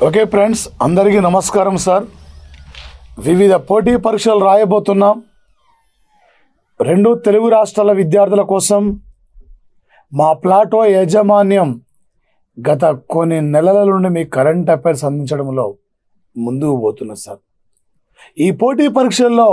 okay friends అందరికీ నమస్కారం sir వివిధ పోటీ పరీక్షలు రాయబోతున్నాం రెండు తెలుగు రాష్ట్రాల విద్యార్థుల కోసం మా ప్లాటో యాజమాన్యం గత కొన్ని నెలల నుండి మీ కరెంట్ అఫైర్స్ అందించడంలో ముందుకు పోతున్నా సార్ ఈ పోటీ పరీక్షల్లో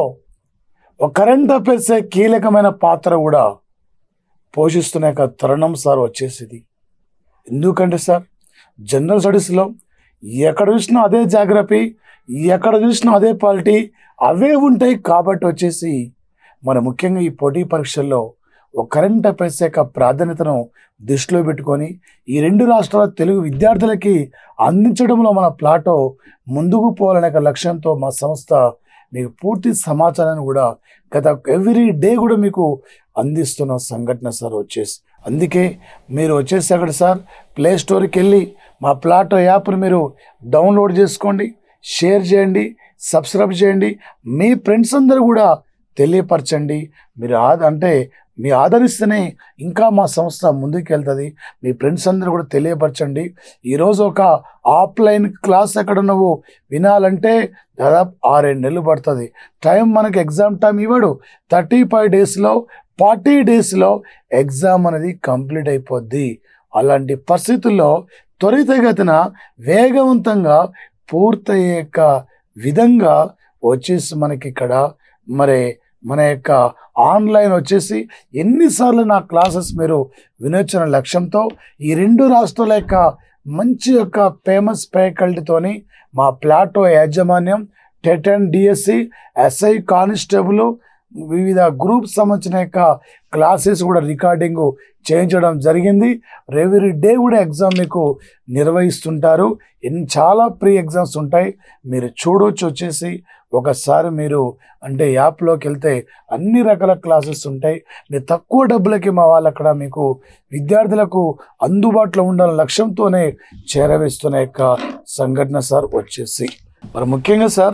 ఒక కరెంట్ అఫైర్సే కీలకమైన పాత్ర కూడా పోషిస్తున్న యొక్క తరుణం సార్ వచ్చేసింది ఎందుకంటే సార్ జనరల్ స్టడీస్లో ఎక్కడ చూసినా అదే జాగ్రఫీ ఎక్కడ చూసినా అదే పాలిటీ అవే ఉంటాయి కాబట్టి వచ్చేసి మన ముఖ్యంగా ఈ పోటీ పరీక్షల్లో ఒక కరెంట్ అఫైర్స్ యొక్క ప్రాధాన్యతను దృష్టిలో పెట్టుకొని ఈ రెండు రాష్ట్రాల తెలుగు విద్యార్థులకి అందించడంలో మన ప్లాటో ముందుకు పోవాలనే ఒక లక్ష్యంతో మా సంస్థ మీకు పూర్తి సమాచారాన్ని కూడా గత ఎవ్రీ డే కూడా మీకు అందిస్తున్న సంఘటన సార్ వచ్చేసి అందుకే మీరు వచ్చేసి అక్కడ సార్ ప్లే స్టోర్కి వెళ్ళి మా ప్లాటో యాప్ని మీరు డౌన్లోడ్ చేసుకోండి షేర్ చేయండి సబ్స్క్రైబ్ చేయండి మీ ఫ్రెండ్స్ అందరూ కూడా తెలియపరచండి మీరు ఆద అంటే మీ ఆదరిస్తేనే ఇంకా మా సంస్థ ముందుకు వెళ్తుంది మీ ఫ్రెండ్స్ అందరూ కూడా తెలియపరచండి ఈరోజు ఒక ఆఫ్లైన్ క్లాస్ ఎక్కడ నువ్వు వినాలంటే దాదాపు ఆరేడు నెలలు పడుతుంది టైం మనకి ఎగ్జామ్ టైం ఇవ్వడు థర్టీ ఫైవ్ డేస్లో ఫార్టీ డేస్లో ఎగ్జామ్ అనేది కంప్లీట్ అయిపోద్ది అలాంటి పరిస్థితుల్లో త్వరితగతిన వేగవంతంగా పూర్తయ్యే విధంగా వచ్చేసి మనకి ఇక్కడ మరి మన యొక్క ఆన్లైన్ వచ్చేసి ఎన్నిసార్లు నా క్లాసెస్ మీరు వినొచ్చిన లక్ష్యంతో ఈ రెండు రాష్ట్రాల యొక్క మంచి యొక్క ఫేమస్ ఫ్యాకల్టీతోని మా ప్లాటో యాజమాన్యం TET and D S C S I constable వివిధ గ్రూప్ సంబంధించిన యొక్క క్లాసెస్ కూడా రికార్డింగ్ చేయించడం జరిగింది ఎవ్రీ డే కూడా ఎగ్జామ్ మీకు నిర్వహిస్తుంటారు ఎన్ని చాలా ప్రీ ఎగ్జామ్స్ ఉంటాయి మీరు చూడవచ్చు వచ్చేసి ఒకసారి మీరు అంటే యాప్లోకి వెళ్తే అన్ని రకాల క్లాసెస్ ఉంటాయి మీరు తక్కువ డబ్బులకి మా వాళ్ళు అక్కడ మీకు విద్యార్థులకు అందుబాటులో ఉండాలనే లక్ష్యంతోనే చేరవేస్తున్న యొక్క సంఘటన సార్ వచ్చేసి మరి ముఖ్యంగా సార్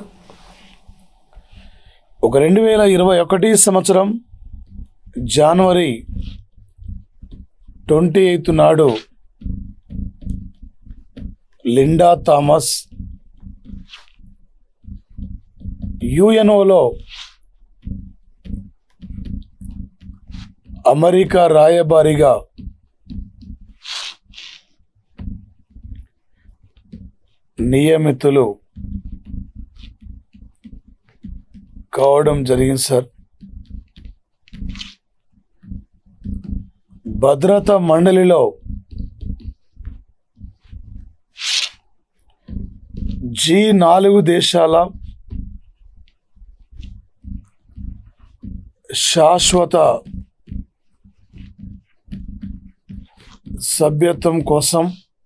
ఒక రెండు వేల ఇరవై ఒకటి సంవత్సరం జనవరి ట్వంటీ ఎయిత్ నాడు లిండా థామస్ యుఎన్ఓలో అమెరికా రాయబారిగా నియమితులు కావడం జరిగింది సార్ భద్రతా మండలిలో జీ నాలుగు దేశాల శాశ్వత సభ్యత్వం కోసం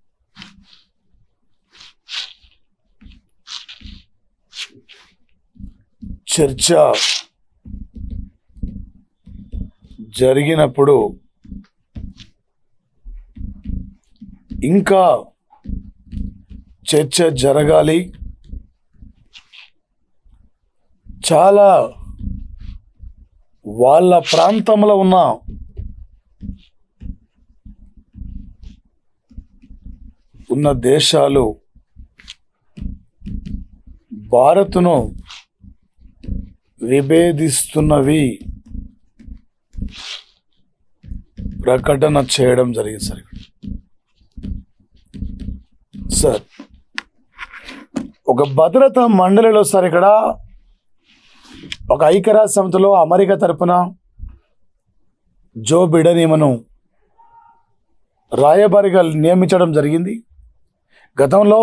చర్చ జరిగినప్పుడు ఇంకా చర్చ జరగాలి చాలా వాళ్ళ ప్రాంతంలో ఉన్న ఉన్న దేశాలు భారత్ను విభేదిస్తున్నవి ప్రకటన చేయడం జరిగింది సార్ సార్ ఒక భద్రతా మండలిలో సార్ ఇక్కడ ఒక ఐక్యరాజ్య సమితిలో అమెరికా తరపున జో బిడెన్ ఈమెను రాయబారిగా నియమించడం జరిగింది గతంలో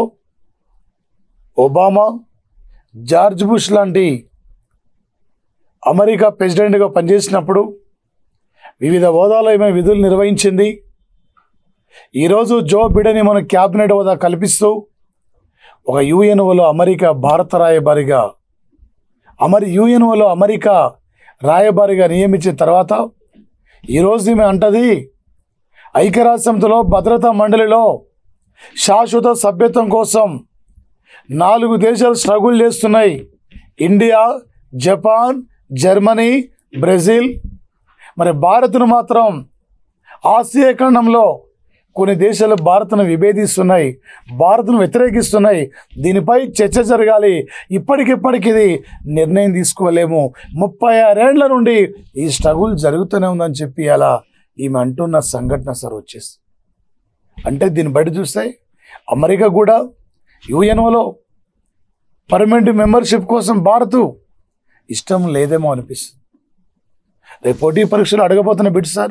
ఒబామా జార్జ్ బుష్ లాంటి అమెరికా ప్రెసిడెంట్గా పనిచేసినప్పుడు వివిధ హోదాలో ఈమె విధులు నిర్వహించింది ఈరోజు జో బిడెన్ మన క్యాబినెట్ హోదా కల్పిస్తూ ఒక యుఎన్ఓలో అమెరికా భారత రాయబారిగా అమరి యుఎన్ఓలో అమెరికా రాయబారిగా నియమించిన తర్వాత ఈరోజు ఈమె అంటది ఐక్యరాజ్య సమితిలో భద్రతా మండలిలో శాశ్వత సభ్యత్వం కోసం నాలుగు దేశాలు స్ట్రగుల్ చేస్తున్నాయి ఇండియా జపాన్ జర్మనీ బ్రెజిల్ మరి భారత్ను మాత్రం ఆసియా ఖండంలో కొన్ని దేశాలు భారత్ను విభేదిస్తున్నాయి భారత్ను వ్యతిరేకిస్తున్నాయి దీనిపై చర్చ జరగాలి ఇప్పటికిప్పటికి ఇది నిర్ణయం తీసుకోలేము ముప్పై ఆరేళ్ల నుండి ఈ స్ట్రగుల్ జరుగుతూనే ఉందని చెప్పి అలా ఈమె అంటున్న సంఘటన సార్ వచ్చేసి అంటే దీన్ని బయట చూస్తే అమెరికా కూడా యుఎన్ఓలో పర్మనెంట్ మెంబర్షిప్ కోసం భారత్ ఇష్టం లేదేమో అనిపిస్తుంది రేపు పోటీ పరీక్షలు అడగబోతున్న బిడ్ సార్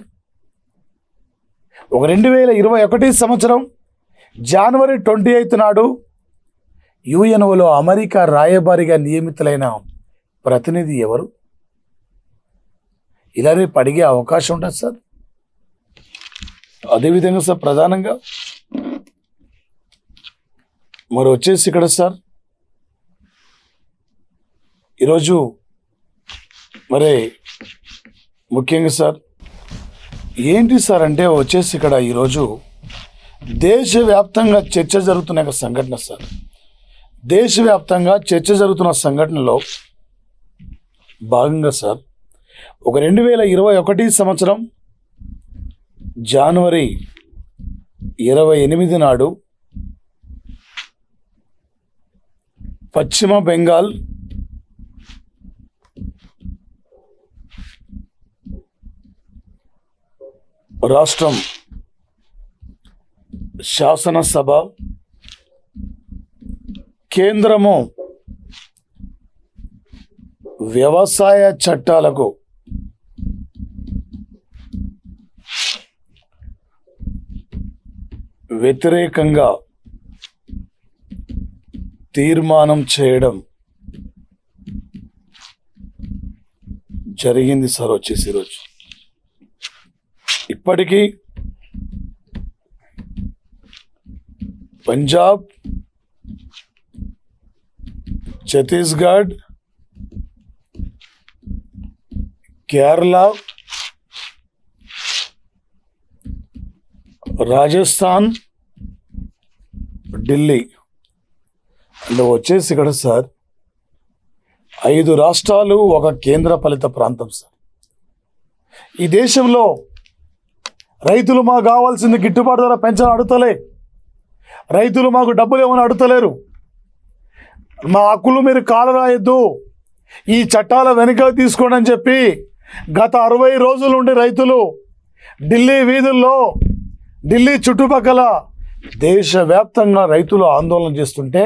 ఒక రెండు వేల ఇరవై ఒకటి సంవత్సరం జనవరి ట్వంటీ ఎయిత్ నాడు యుఎన్ఓలో అమెరికా రాయబారిగా నియమితులైన ప్రతినిధి ఎవరు ఇలా రేపు అడిగే అవకాశం ఉంటుంది సార్ అదేవిధంగా సార్ ప్రధానంగా మరి వచ్చేసి ఇక్కడ సార్ ఈరోజు మరి ముఖ్యంగా సార్ ఏంటి సార్ అంటే వచ్చేసి ఇక్కడ ఈరోజు దేశవ్యాప్తంగా చర్చ జరుగుతున్న ఒక సంఘటన సార్ దేశవ్యాప్తంగా చర్చ జరుగుతున్న సంఘటనలో భాగంగా సార్ ఒక రెండు వేల ఇరవై ఒకటి సంవత్సరం జనవరి ఇరవై ఎనిమిది నాడు పశ్చిమ బెంగాల్ రాష్ట్రం శాసనసభ కేంద్రము వ్యవసాయ చట్టాలకు వ్యతిరేకంగా తీర్మానం చేయడం జరిగింది సార్ వచ్చేసి ఈరోజు ఇప్పటికీ పంజాబ్ ఛత్తీస్గఢ్ కేరళ రాజస్థాన్ ఢిల్లీ అంటే వచ్చేసి ఇక్కడ సార్ ఐదు రాష్ట్రాలు ఒక కేంద్ర పాలిత ప్రాంతం సార్ ఈ దేశంలో రైతులు మాకు కావాల్సింది గిట్టుబాటు ధర పెంచాలని అడుగుతలే రైతులు మాకు డబ్బులు ఏమని అడుగుతలేరు మా హక్కులు మీరు కాలరాయొద్దు ఈ చట్టాల వెనుక తీసుకోండి అని చెప్పి గత అరవై రోజుల నుండి రైతులు ఢిల్లీ వీధుల్లో ఢిల్లీ చుట్టుపక్కల దేశవ్యాప్తంగా రైతులు ఆందోళన చేస్తుంటే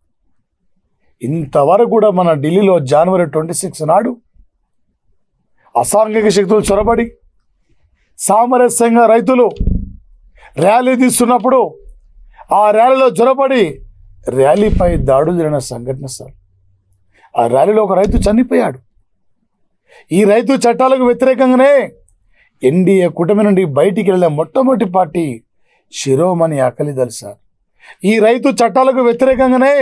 ఇంతవరకు కూడా మన ఢిల్లీలో జనవరి ట్వంటీ సిక్స్ నాడు అసాంఘిక శక్తులు చొరబడి సామరస్యంగా రైతులు ర్యాలీ తీస్తున్నప్పుడు ఆ ర్యాలీలో జ్వరపడి ర్యాలీపై దాడులు జరిగిన సంఘటన సార్ ఆ ర్యాలీలో ఒక రైతు చనిపోయాడు ఈ రైతు చట్టాలకు వ్యతిరేకంగానే ఎన్డీఏ కూటమి నుండి బయటికి వెళ్ళిన మొట్టమొదటి పార్టీ శిరోమణి అకలిదల్ సార్ ఈ రైతు చట్టాలకు వ్యతిరేకంగానే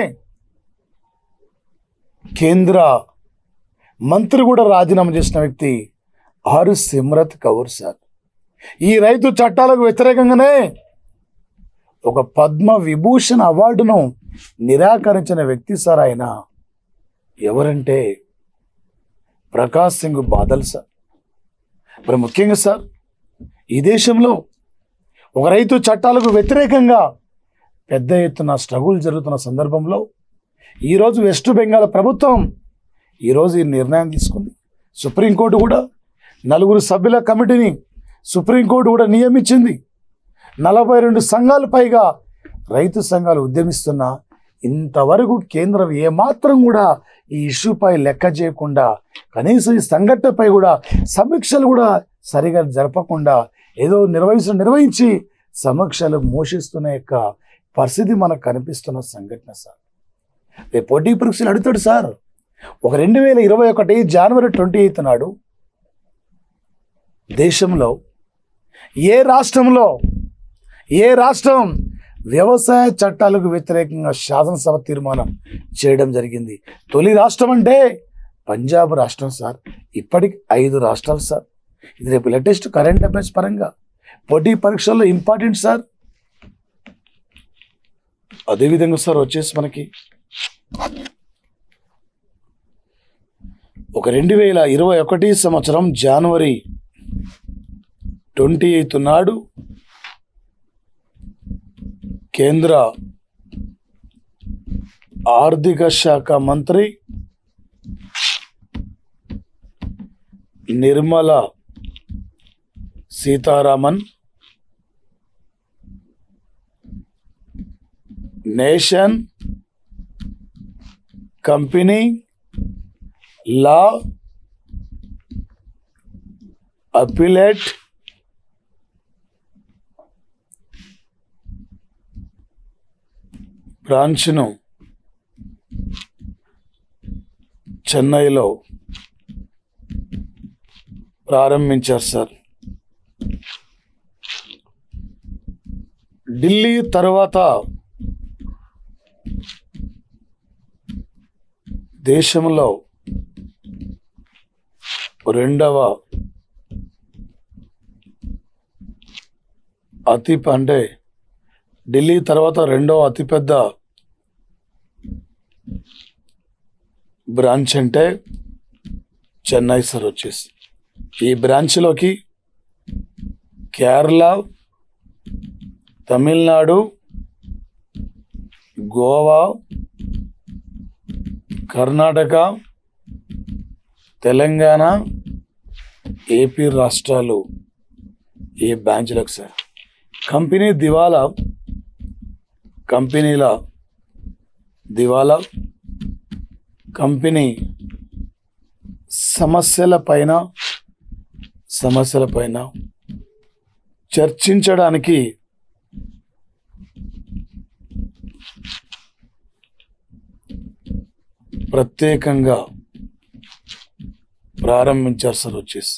కేంద్ర మంత్రి కూడా రాజీనామా చేసిన వ్యక్తి ఆరు సిమ్రత్ కౌర్ సార్ ఈ రైతు చట్టాలకు వ్యతిరేకంగానే ఒక పద్మ విభూషణ్ అవార్డును నిరాకరించిన వ్యక్తి సార్ ఆయన ఎవరంటే ప్రకాష్ సింగ్ బాదల్ సార్ మరి ముఖ్యంగా సార్ ఈ దేశంలో ఒక రైతు చట్టాలకు వ్యతిరేకంగా పెద్ద ఎత్తున స్ట్రగుల్ జరుగుతున్న సందర్భంలో ఈరోజు వెస్ట్ బెంగాల్ ప్రభుత్వం ఈరోజు ఈ నిర్ణయం తీసుకుంది సుప్రీంకోర్టు కూడా నలుగురు సభ్యుల కమిటీని సుప్రీంకోర్టు కూడా నియమించింది నలభై రెండు సంఘాలు పైగా రైతు సంఘాలు ఉద్యమిస్తున్నా ఇంతవరకు కేంద్రం ఏమాత్రం కూడా ఈ ఇష్యూపై లెక్క చేయకుండా కనీసం ఈ సంఘటనపై కూడా సమీక్షలు కూడా సరిగా జరపకుండా ఏదో నిర్వహించ నిర్వహించి సమీక్షలు మోషిస్తున్న యొక్క పరిస్థితి మనకు కనిపిస్తున్న సంఘటన సార్ రేపు పోటీ పరీక్షలు అడుగుతాడు సార్ ఒక రెండు వేల ఇరవై ఒకటి జనవరి ట్వంటీ ఎయిత్ నాడు దేశంలో ఏ రాష్ట్రంలో ఏ రాష్ట్రం వ్యవసాయ చట్టాలకు వ్యతిరేకంగా శాసనసభ తీర్మానం చేయడం జరిగింది తొలి రాష్ట్రం అంటే పంజాబ్ రాష్ట్రం సార్ ఇప్పటికి ఐదు రాష్ట్రాలు సార్ ఇది రేపు లేటెస్ట్ కరెంట్ అఫైర్స్ పరంగా పోటీ పరీక్షల్లో ఇంపార్టెంట్ సార్ అదేవిధంగా సార్ వచ్చేసి మనకి ఒక రెండు వేల ఇరవై ఒకటి సంవత్సరం జనవరి ట్వంటీ ఎయిత్ నాడు కేంద్ర ఆర్థిక శాఖ మంత్రి Nirmala Sitharaman nation company law appellate బ్రాంచ్ను చెన్నైలో ప్రారంభించారు సార్ ఢిల్లీ తర్వాత దేశంలో రెండవ అతి అంటే ఢిల్లీ తర్వాత రెండవ అతిపెద్ద బ్రాంచ్ అంటే చెన్నై సార్ వచ్చేసి ఈ బ్రాంచ్లోకి కేరళ తమిళనాడు గోవా కర్ణాటక తెలంగాణ ఏపీ రాష్ట్రాలు ఈ బ్రాంచ్లకు సార్ కంపెనీ దివాలా కంపెనీల దివాలా కంపెనీ సమస్యల పైన సమస్యల పైన చర్చించడానికి ప్రత్యేకంగా ప్రారంభించారు సార్ వచ్చేసి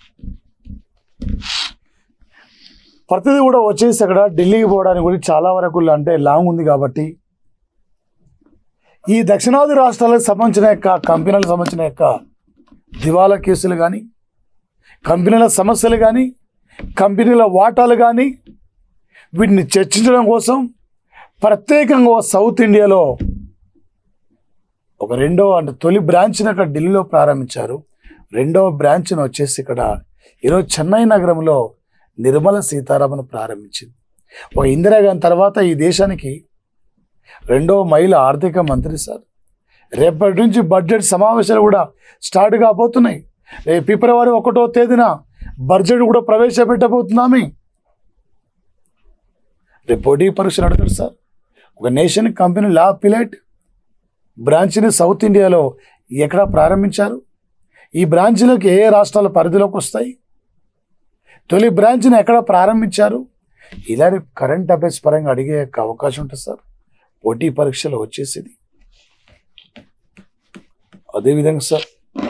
ప్రతిదీ కూడా వచ్చేసి అక్కడ ఢిల్లీకి పోవడానికి కూడా చాలా వరకు అంటే లాంగ్ ఉంది కాబట్టి ఈ దక్షిణాది రాష్ట్రాలకు సంబంధించిన యొక్క కంపెనీలకు సంబంధించిన యొక్క దివాలా కేసులు కానీ కంపెనీల సమస్యలు కానీ కంపెనీల వాటాలు కానీ వీటిని చర్చించడం కోసం ప్రత్యేకంగా ఓ సౌత్ ఇండియాలో ఒక రెండవ అంటే తొలి బ్రాంచ్ని అక్కడ ఢిల్లీలో ప్రారంభించారు రెండవ బ్రాంచ్ను వచ్చేసి ఇక్కడ ఈరోజు చెన్నై నగరంలో నిర్మల సీతారామన్ ప్రారంభించింది ఒక ఇందిరాగాంధీ తర్వాత ఈ దేశానికి రెండవ మహిళ ఆర్థిక మంత్రి సార్ రేపటి నుంచి బడ్జెట్ సమావేశాలు కూడా స్టార్ట్ కాబోతున్నాయి రేపు ఫిబ్రవరి ఒకటో తేదీన బడ్జెట్ కూడా ప్రవేశపెట్టబోతున్నామే రేపు పోటీ పరీక్షలు అడుగుతారు సార్ ఒక నేషన్ కంపెనీ లా పిలైట్ బ్రాంచ్ని సౌత్ ఇండియాలో ఎక్కడ ప్రారంభించారు ఈ బ్రాంచ్లోకి ఏ ఏ రాష్ట్రాల పరిధిలోకి వస్తాయి తొలి బ్రాంచ్ని ఎక్కడ ప్రారంభించారు ఇలాంటి కరెంట్ అఫైర్స్ పరంగా అడిగే యొక్క అవకాశం ఉంటుంది సార్ పోటీ పరీక్షలు వచ్చేసింది అదేవిధంగా సార్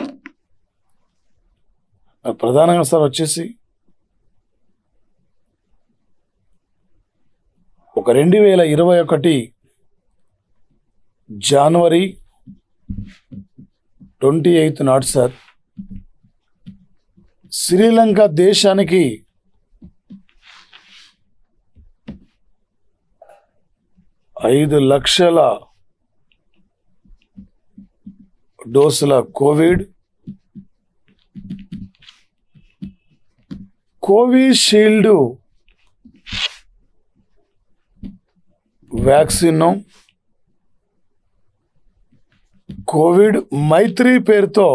ప్రధానంగా సార్ వచ్చేసి ఒక రెండు వేల ఇరవై ఒకటి జనవరి ట్వంటీ ఎయిత్ నాడు సార్ శ్రీలంక దేశానికి ఐదు లక్షల డోసుల Covid Covishield vaccine Covid Maitri పేరుతో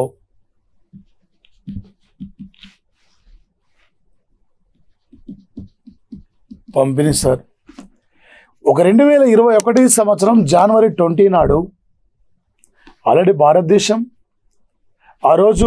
పంపిణీ సార్ ఒక రెండు వేల ఇరవై ఒకటి సంవత్సరం జనవరి ట్వంటీ నాడు ఆల్రెడీ భారతదేశం ఆ రోజు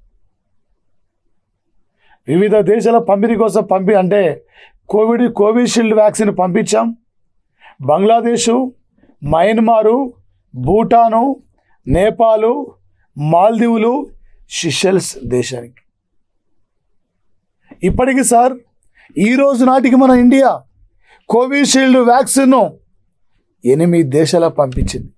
వివిధ దేశాల పంపిణీ కోసం పంపి అంటే కోవిడ్ కోవిషీల్డ్ వ్యాక్సిన్ పంపించాం బంగ్లాదేశు మయన్మారు భూటాను నేపాలు మాల్దీవులు షిషెల్స్ దేశానికి ఇప్పటికి సార్ ఈ రోజు నాటికి మన ఇండియా కోవిషీల్డ్ వ్యాక్సిన్ను ఎనిమిది దేశాలకు పంపించింది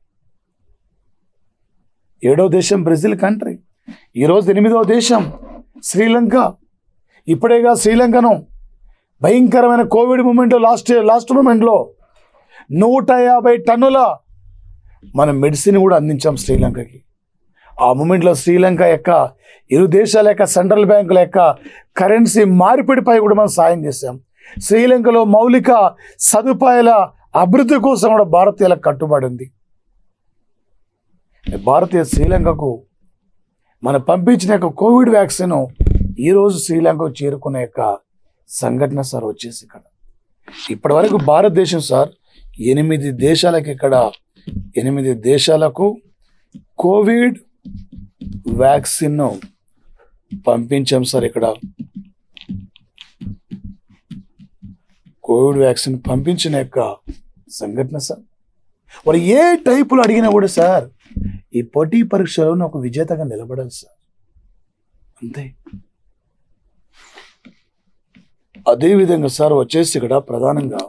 ఏడో దేశం బ్రెజిల్ కంట్రీ ఈరోజు ఎనిమిదవ దేశం శ్రీలంక ఇప్పుడేగా శ్రీలంకను భయంకరమైన కోవిడ్ మూమెంట్ లాస్ట్ లాస్ట్ మూమెంట్లో నూట యాభై టన్నుల మన మెడిసిన్ కూడా అందించాం శ్రీలంకకి ఆ మూమెంట్లో శ్రీలంక యొక్క ఇరు దేశాల యొక్క సెంట్రల్ బ్యాంకుల యొక్క కరెన్సీ మార్పిడిపై కూడా మనం సాయం చేశాం శ్రీలంకలో మౌలిక సదుపాయాల అభివృద్ధి కోసం కూడా భారతీయులకు కట్టుబడి ఉంది భారతీయ శ్రీలంకకు మనం పంపించిన యొక్క కోవిడ్ వ్యాక్సిన్ ఈరోజు శ్రీలంకకు చేరుకునే యొక్క సంఘటన సార్ వచ్చేసి ఇక్కడ ఇప్పటి వరకు భారతదేశం సార్ ఎనిమిది దేశాలకు ఇక్కడ ఎనిమిది దేశాలకు కోవిడ్ వ్యాక్సిన్ పంపించాం సార్ ఇక్కడ కోవిడ్ వ్యాక్సిన్ పంపించిన యొక్క సంఘటన సార్ వారు ఏ టైపులో అడిగినా కూడా సార్ ఈ పోటీ పరీక్షలో ఒక విజేతగా నిలబడాలి సార్ అంతే అదే విధంగా సార్ వచ్చేసి ఇక్కడ ప్రధానంగా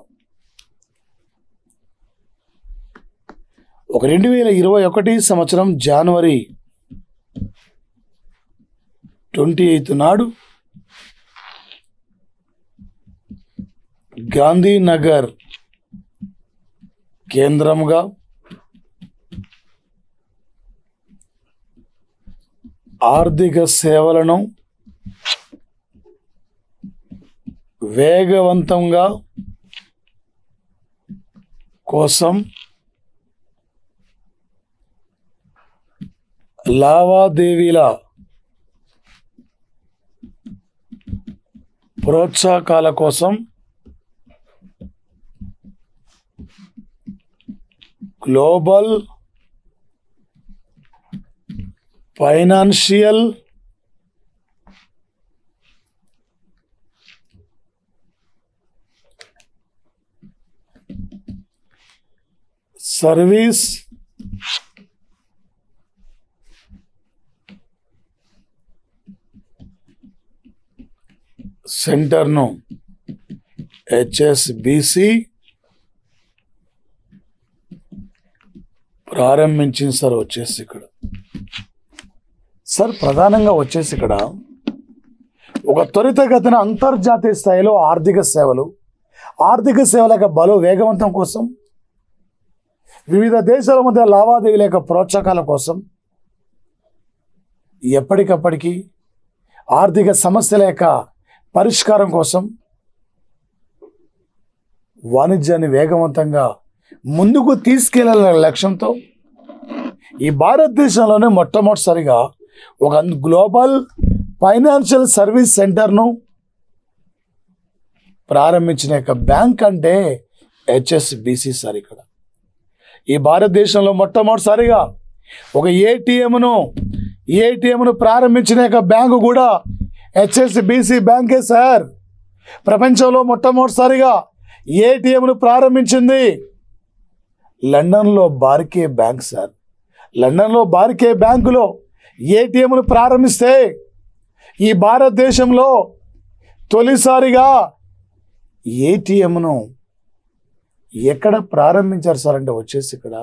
ఒక రెండు వేల ఇరవై ఒకటి సంవత్సరం జనవరి ట్వంటీ ఎయిత్ నాడు గాంధీనగర్ కేంద్రంగా ఆర్థిక సేవలను వేగవంతంగా కోసం లావాదేవీల ప్రోత్సాహకాల కోసం గ్లోబల్ ఫైనాన్షియల్ సర్వీస్ సెంటర్ను హెచ్ఎస్బిసి ప్రారంభించింది సార్ వచ్చేసి ఇక్కడ సార్ ప్రధానంగా వచ్చేసి ఇక్కడ ఒక త్వరితగతిన అంతర్జాతీయ స్థాయిలో ఆర్థిక సేవలు ఆర్థిక సేవల యొక్క బలో వేగవంతం కోసం వివిధ దేశాల మధ్య లావాదేవీల యొక్క ప్రోత్సాహకాల కోసం ఎప్పటికప్పటికి ఆర్థిక సమస్యల యొక్క పరిష్కారం కోసం వాణిజ్యాన్ని వేగవంతంగా ముందుకు తీసుకెళ్లాలనే లక్ష్యంతో ఈ భారతదేశంలోనే మొట్టమొదటిసారిగా ఒక గ్లోబల్ ఫైనాన్షియల్ సర్వీస్ సెంటర్ను ప్రారంభించిన యొక్క బ్యాంక్ అంటే హెచ్ఎస్బిసి సార్ ఇక్కడ ఈ భారతదేశంలో మొట్టమొదటిసారిగా ఒక ఏటీఎంను ఏటీఎంను ప్రారంభించిన యొక్క బ్యాంకు కూడా హెచ్ఎస్బిసి బ్యాంకే సార్ ప్రపంచంలో మొట్టమొదటిసారిగా ఏటీఎంను ప్రారంభించింది లండన్లో బార్కే బ్యాంక్ సార్ లండన్లో బార్కే బ్యాంకులో ఏటీఎంను ప్రారంభిస్తే ఈ భారతదేశంలో తొలిసారిగా ఏటీఎంను ఎక్కడ ప్రారంభించారు సార్ అంటే వచ్చేసి ఇక్కడ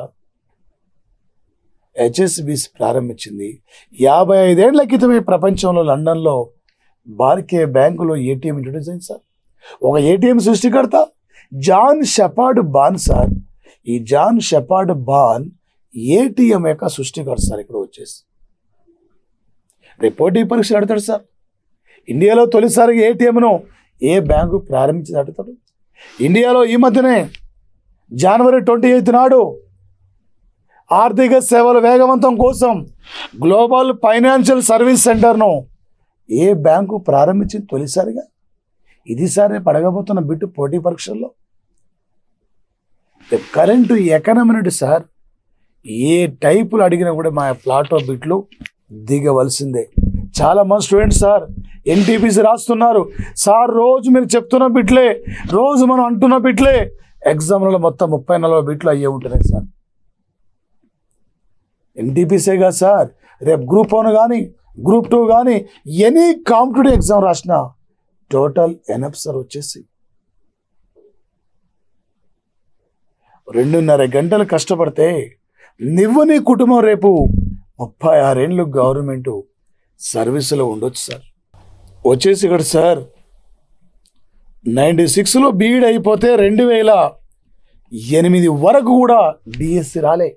హెచ్ఎస్బిసి ప్రారంభించింది యాభై ఐదేళ్ల క్రితమే ప్రపంచంలో లండన్లో బార్కే బ్యాంకులో ఏటీఎం ఇంట్రొడ్యూస్ అయింది సార్ ఒక ఏటీఎం సృష్టికర్త జాన్ షెపార్డ్ బాన్ సార్ ఈ జాన్ షెపార్డ్ బాన్ ఏటీఎం యొక్క సృష్టికర్త సార్ ఇక్కడ వచ్చేసి రేపు పోటీ పరీక్షలు అడతాడు సార్ ఇండియాలో తొలిసారిగా ఏటీఎంను ఏ బ్యాంకు ప్రారంభించి అడుగుతాడు ఇండియాలో ఈ మధ్యనే జనవరి ట్వంటీ ఎయిత్ నాడు ఆర్థిక సేవల వేగవంతం కోసం గ్లోబల్ ఫైనాన్షియల్ సర్వీస్ సెంటర్ను ఏ బ్యాంకు ప్రారంభించింది తొలిసారిగా ఇది సారే పడగబోతున్న బిట్టు పోటీ పరీక్షల్లో కరెంటు ఎకనమినటి సార్ ఏ టైపులు అడిగినా కూడా మా ప్లాటో బిట్లు దిగవలసిందే చాలా మంది స్టూడెంట్స్ సార్ ఎన్టీపీసీ రాస్తున్నారు సార్ రోజు మీరు చెప్తున్న బిట్లే రోజు మనం అంటున్న బిట్లే ఎగ్జామ్లలో మొత్తం ముప్పై నలభై బిట్లు అయ్యే ఉంటున్నాయి సార్ ఎన్టీపీసీగా సార్ రేపు గ్రూప్ వన్ కానీ గ్రూప్ టూ కానీ ఎనీ కాంపిటేటివ్ ఎగ్జామ్ రాసిన టోటల్ ఎనఫ్ సార్ వచ్చేసి రెండున్నర గంటలు కష్టపడితే నువ్వు నీ కుటుంబం రేపు ముప్పై ఆరేళ్ళు గవర్నమెంట్ సర్వీసులో ఉండొచ్చు సార్ వచ్చేసి ఇక్కడ సార్ నైంటీ సిక్స్లో బీఈడ్ అయిపోతే రెండు వేల ఎనిమిది వరకు కూడా డిఎస్సి రాలే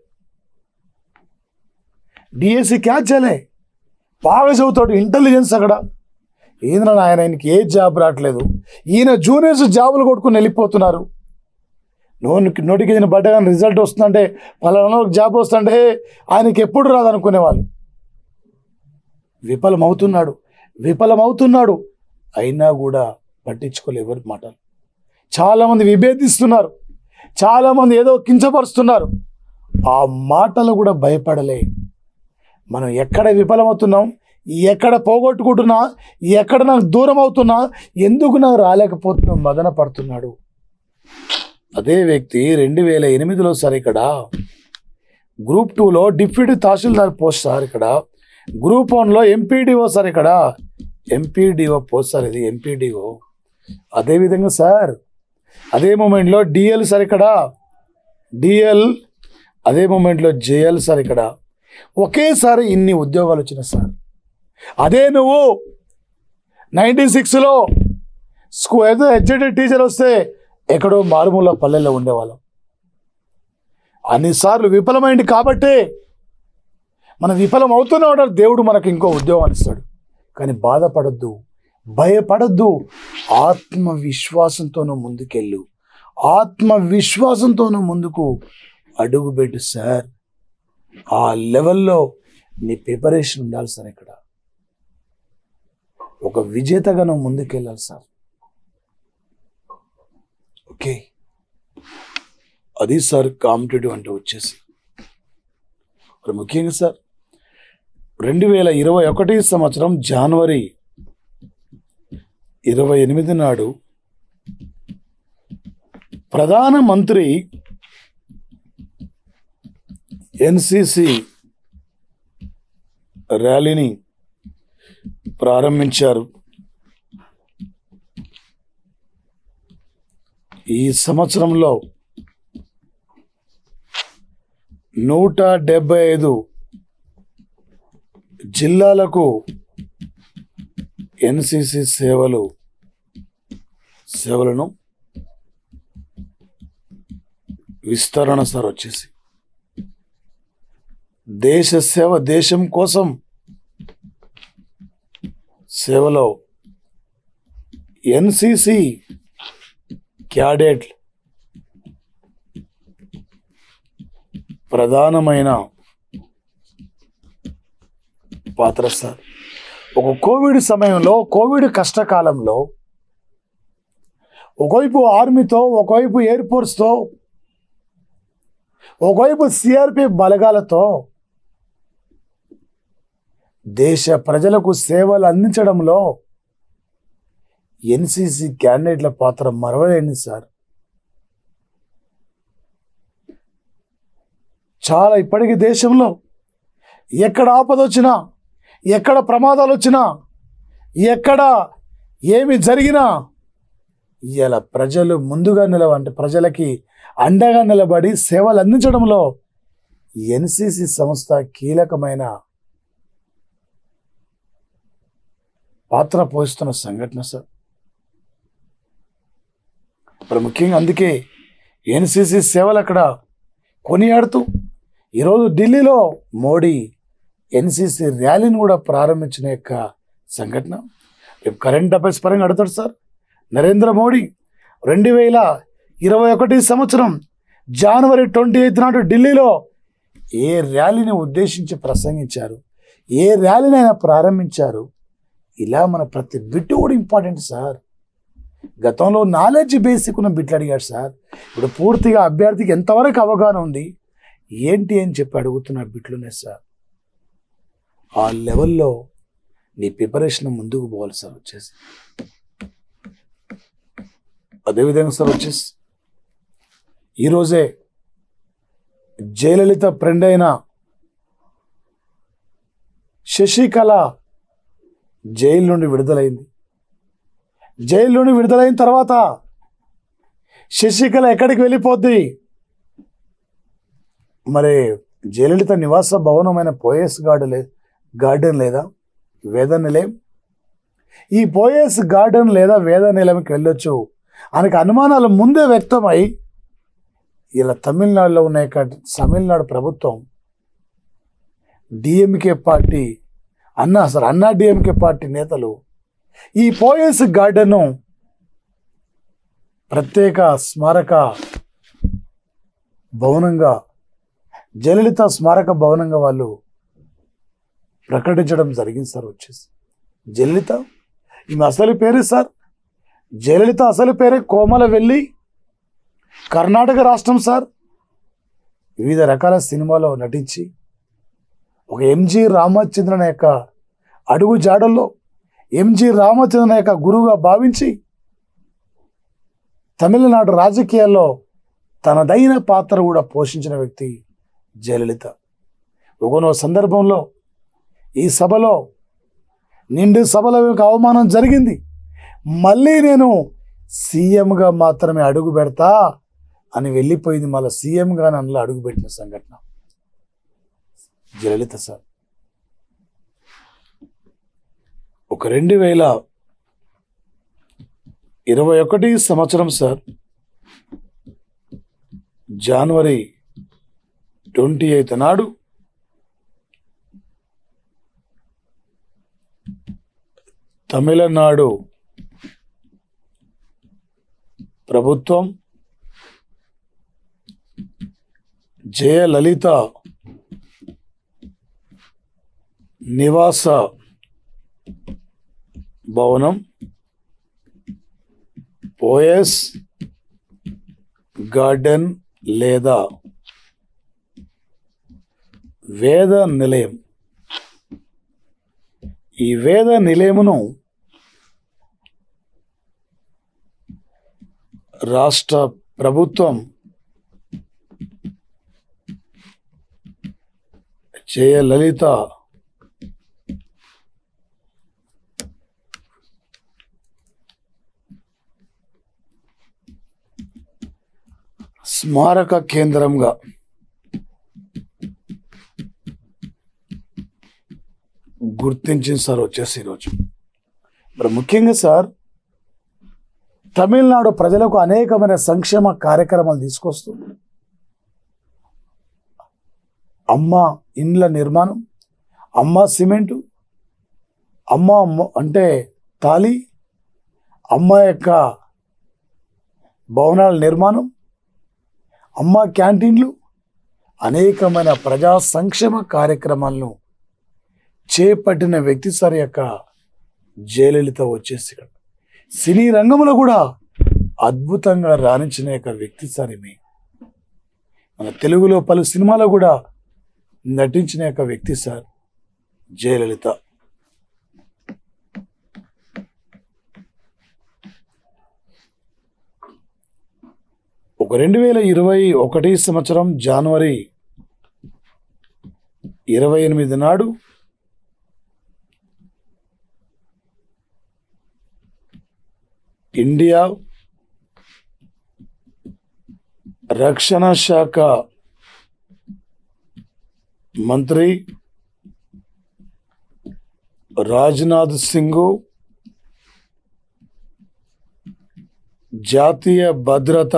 డిఎస్సి క్యాచ్ చేయలే బాగా చదువుతాడు ఇంటెలిజెన్స్ అక్కడ ఈయన ఆయన ఆయనకి ఏ జాబ్ రావట్లేదు ఈయన జూనియర్స్ జాబులు కొట్టుకుని వెళ్ళిపోతున్నారు నోటికి నోటికి పడ్డ కానీ రిజల్ట్ వస్తుందంటే పలానా జాబ్ వస్తుంటే ఆయనకి ఎప్పుడు రాదనుకునేవాళ్ళు విఫలమవుతున్నాడు విఫలమవుతున్నాడు అయినా కూడా పట్టించుకోలే ఎవరి మాటలు చాలామంది విభేదిస్తున్నారు చాలామంది ఏదో కించపరుస్తున్నారు ఆ మాటలు కూడా భయపడలే మనం ఎక్కడ విఫలమవుతున్నాం ఎక్కడ పోగొట్టుకుంటున్నా ఎక్కడ నాకు దూరం అవుతున్నా ఎందుకు నాకు రాలేకపోతున్నా మదన పడుతున్నాడు అదే వ్యక్తి రెండు వేల ఎనిమిదిలో సార్ ఇక్కడ గ్రూప్ టూలో డిప్యూటీ తహసీల్దార్ పోస్ట్ సార్ ఇక్కడ గ్రూప్ వన్లో ఎంపీడీఓ సార్ ఇక్కడ ఎంపీడీఓ పోస్ట్ సార్ ఇది ఎంపీడీఓ అదేవిధంగా సార్ అదే మూమెంట్లో డిఎల్ సార్ ఇక్కడ డిఎల్ అదే మూమెంట్లో జేఎల్ సార్ ఇక్కడ ఒకేసారి ఇన్ని ఉద్యోగాలు వచ్చినాయి సార్ అదే నువ్వు నైంటీ సిక్స్లో స్కూల్ ఏదో ఎడ్యుకేటెడ్ టీచర్ వస్తే ఎక్కడో మారుమూల పల్లెల్లో ఉండేవాళ్ళం అన్నిసార్లు విఫలమైంది కాబట్టే మనం విఫలం అవుతూనే ఉంటాడు దేవుడు మనకు ఇంకో ఉద్యోగాన్ని ఇస్తాడు కానీ బాధపడద్దు భయపడద్దు ఆత్మవిశ్వాసంతోనూ ముందుకెళ్ళు ఆత్మవిశ్వాసంతోనూ ముందుకు అడుగుపెట్టు సార్ ఆ లెవెల్లో నీ ప్రిపరేషన్ ఉండాలి సార్ ఇక్కడ ఒక విజేతగా నువ్వు ముందుకెళ్ళాలి సార్ ఓకే అది సార్ కాంపిటేటివ్ అంటే వచ్చేసి మరి ముఖ్యంగా సార్ రెండు వేల ఇరవై ఒకటి సంవత్సరం జనవరి ఇరవై ఎనిమిది నాడు ప్రధానమంత్రి ఎన్సిసి ర్యాలీని ప్రారంభించారు ఈ సంవత్సరంలో నూట డెబ్బై ఐదు జిల్లాలకు ఎన్సిసి సేవలు సేవలను విస్తరణ సార్ వచ్చేసి దేశ సేవ దేశం కోసం సేవలో ఎన్సిసి క్యాడెట్ ప్రధానమైన పాత్ర సార్ ఒక కోవిడ్ సమయంలో కోవిడ్ కష్టకాలంలో ఒకవైపు ఆర్మీతో ఒకవైపు ఎయిర్ ఫోర్స్తో ఒకవైపు సిఆర్పిఎఫ్ బలగాలతో దేశ ప్రజలకు సేవలు అందించడంలో ఎన్సిసి క్యాండిడేట్ల పాత్ర మరవలేని సార్ చాలా ఇప్పటికీ దేశంలో ఎక్కడ ఆపద వచ్చినా ఎక్కడ ప్రమాదాలు వచ్చినా ఎక్కడ ఏమి జరిగినా ఇలా ప్రజలు ముందుగా నిలవ అంటే ప్రజలకి అండగా నిలబడి సేవలు అందించడంలో ఎన్సిసి సంస్థ కీలకమైన పాత్ర పోషిస్తున్న సంఘటన సార్ మరి ముఖ్యంగా అందుకే ఎన్సిసి సేవలు అక్కడ కొనియాడుతూ ఈరోజు ఢిల్లీలో మోడీ ఎన్సిసి ర్యాలీని కూడా ప్రారంభించిన యొక్క సంఘటన రేపు కరెంట్ అఫైర్స్ పరంగా అడుగుతాడు సార్ నరేంద్ర మోడీ రెండు వేల ఇరవై ఒకటి సంవత్సరం జనవరి ట్వంటీ ఎయిత్ నాడు ఢిల్లీలో ఏ ర్యాలీని ఉద్దేశించి ప్రసంగించారు ఏ ర్యాలీని ఆయన ప్రారంభించారు ఇలా మన ప్రతి బిట్టు కూడా ఇంపార్టెంట్ సార్ గతంలో నాలెడ్జ్ బేసిక్ ఉన్న బిట్లు అడిగాడు సార్ ఇప్పుడు పూర్తిగా అభ్యర్థికి ఎంతవరకు అవగాహన ఉంది ఏంటి అని చెప్పి అడుగుతున్న బిట్లునే సార్ ఆ లెవెల్లో నీ ప్రిపరేషన్ ముందుకు పోవాలి సార్ వచ్చేసి అదేవిధంగా సార్ వచ్చేసి ఈరోజే జయలలిత ఫ్రెండ్ అయిన శశికళ జైలు నుండి విడుదలైంది జైలు నుండి విడుదలైన తర్వాత శశికళ ఎక్కడికి వెళ్ళిపోద్ది మరి జయలలిత నివాస భవనమైన పోయస్ గార్డెన్ లే గార్డెన్ లేదా వేద నిలయం ఈ పోయస్ గార్డెన్ లేదా వేద నిలయంకి వెళ్ళొచ్చు ఆయనకు అనుమానాలు ముందే వ్యక్తమై ఇలా తమిళనాడులో ఉన్న యొక్క తమిళనాడు ప్రభుత్వం డిఎంకే పార్టీ అన్న అసలు అన్నా డిఎంకే పార్టీ నేతలు ఈ పోయస్ గార్డెన్ను ప్రత్యేక స్మారక భవనంగా జయలలిత స్మారక భవనంగా వాళ్ళు ప్రకటించడం జరిగింది సార్ వచ్చేసి జయలలిత ఈమె అసలు పేరే సార్ జయలలిత అసలు పేరే కోమల వెళ్ళి కర్ణాటక రాష్ట్రం సార్ వివిధ రకాల సినిమాలో నటించి ఒక ఎంజి రామచంద్రన్ యొక్క అడుగు జాడల్లో ఎంజి రామచంద్రన్ యొక్క గురువుగా భావించి తమిళనాడు రాజకీయాల్లో తనదైన పాత్ర కూడా పోషించిన వ్యక్తి జయలలిత ఒకనో సందర్భంలో ఈ సభలో నిండు సభలో ఒక అవమానం జరిగింది మళ్ళీ నేను సీఎంగా మాత్రమే అడుగు పెడతా అని వెళ్ళిపోయింది మళ్ళీ సీఎంగా నన్ను అడుగు పెట్టిన సంఘటన జయలలిత సార్ ఒక రెండు వేల ఇరవై ఒకటి సంవత్సరం సార్ జనవరి ట్వంటీ ఎయిత్ నాడు తమిళనాడు ప్రభుత్వం జయలలిత నివాస భవనం పోయస్ గార్డెన్ లేదా వేద నిలయం ఈ వేద నిలయమును రాష్ట్ర ప్రభుత్వం జయలలిత స్మారక కేంద్రంగా గుర్తించింది సార్ వచ్చేసి ఈరోజు మరి ముఖ్యంగా సార్ తమిళనాడు ప్రజలకు అనేకమైన సంక్షేమ కార్యక్రమాలు తీసుకొస్తూ అమ్మ ఇండ్ల నిర్మాణం అమ్మ సిమెంటు అమ్మ మొ- అంటే తాళి అమ్మ యొక్క భవనాల నిర్మాణం అమ్మ క్యాంటీన్లు అనేకమైన ప్రజా సంక్షేమ కార్యక్రమాలను చేపట్టిన వ్యక్తి సార్ యొక్క జయలలిత వచ్చేసి ఇక్కడ సినీ రంగంలో కూడా అద్భుతంగా రాణించిన యొక్క వ్యక్తి సార్ ఈమె మన తెలుగులో పలు సినిమాలో కూడా నటించిన యొక్క వ్యక్తి సార్ జయలలిత ఒక రెండు వేల ఇరవై ఒకటి సంవత్సరం జనవరి ఇరవై ఎనిమిది నాడు ఇండియా రక్షణ శాఖ మంత్రి రాజ్నాథ్ సింగ్ జాతీయ భద్రత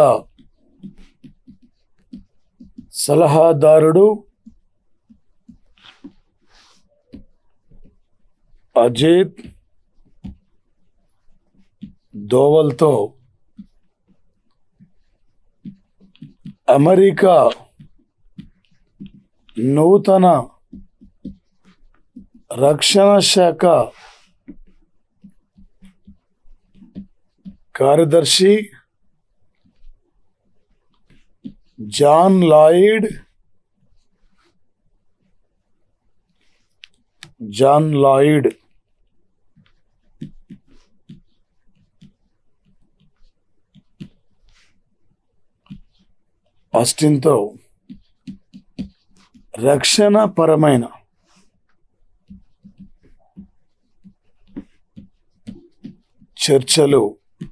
సలహాదారుడు అజిత్ దోవల్తో అమెరికా నూతన రక్షణ శాఖ కార్యదర్శి జాన్ లాయిడ్ జాన్ లాయిడ్ ఆస్టిన్తో రక్షణ పరమైన చర్చలు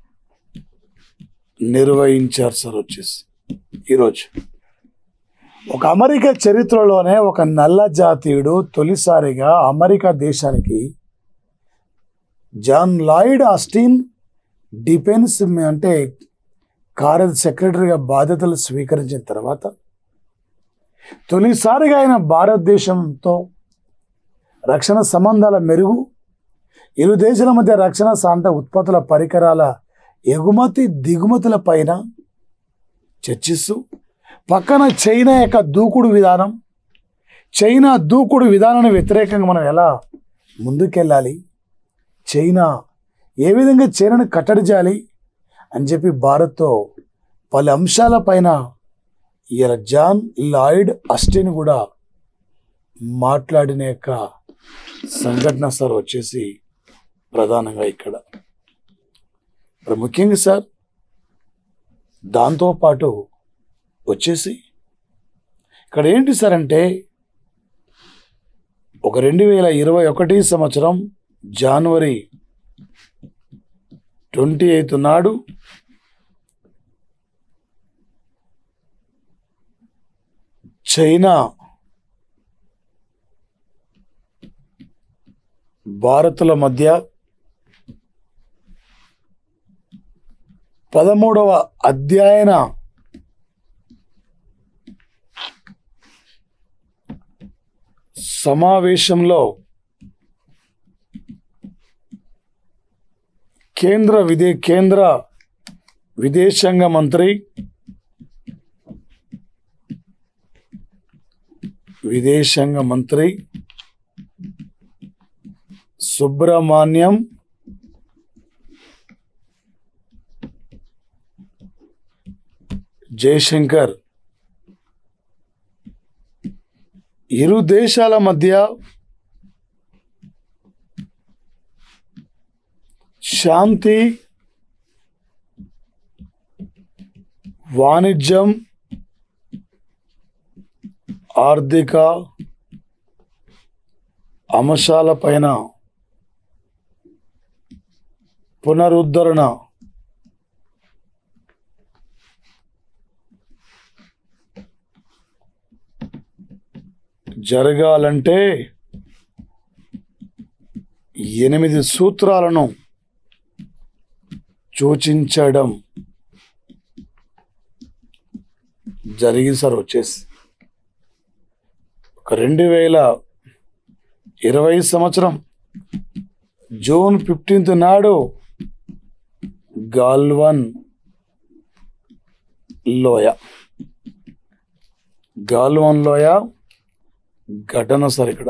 నిర్వహించారు సార్ వచ్చేసి ఈరోజు ఒక అమెరికా చరిత్రలోనే ఒక నల్ల జాతీయుడు తొలిసారిగా అమెరికా దేశానికి జాన్ లాయిడ్ ఆస్టిన్ డిఫెన్స్ అంటే కార్య సెక్రటరీగా బాధ్యతలు స్వీకరించిన తర్వాత తొలిసారిగా ఆయన భారతదేశంతో రక్షణ సంబంధాల మెరుగు ఇరు దేశాల మధ్య రక్షణ సాంట ఉత్పత్తుల పరికరాల ఎగుమతి దిగుమతుల పైన చర్చిస్తూ పక్కన చైనా యొక్క దూకుడు విధానం చైనా దూకుడు విధానానికి వ్యతిరేకంగా మనం ఎలా ముందుకెళ్ళాలి చైనా ఏ విధంగా చైనాను కట్టడి చేయాలి అని చెప్పి భారత్తో పలు అంశాలపైన ఇలా జాన్ లాయిడ్ అస్టిన్ కూడా మాట్లాడిన యొక్క సంఘటన సార్ వచ్చేసి ప్రధానంగా ఇక్కడ మరి ముఖ్యంగా సార్ దాంతోపాటు వచ్చేసి ఇక్కడ ఏంటి సార్ అంటే ఒక రెండు వేల ఇరవై ఒకటి సంవత్సరం జనవరి ట్వంటీ ఎయిత్ నాడు చైనా భారతుల మధ్య పదమూడవ అధ్యయన సమావేశంలో కేంద్ర విదే కేంద్ర విదేశాంగ మంత్రి విదేశాంగ మంత్రి సుబ్రహ్మణ్యం జయశంకర్ ఇరు దేశాల మధ్య శాంతి వాణిజ్యం ఆర్థిక అంశాలపైన పునరుద్ధరణ జరగాలంటే ఎనిమిది సూత్రాలను సూచించడం జరిగింది సార్ వచ్చేసి ఒక రెండు వేల ఇరవై సంవత్సరం జూన్ ఫిఫ్టీన్త్ నాడు గాల్వన్ లోయ గాల్వన్ లోయ ఘటన సార్ ఇక్కడ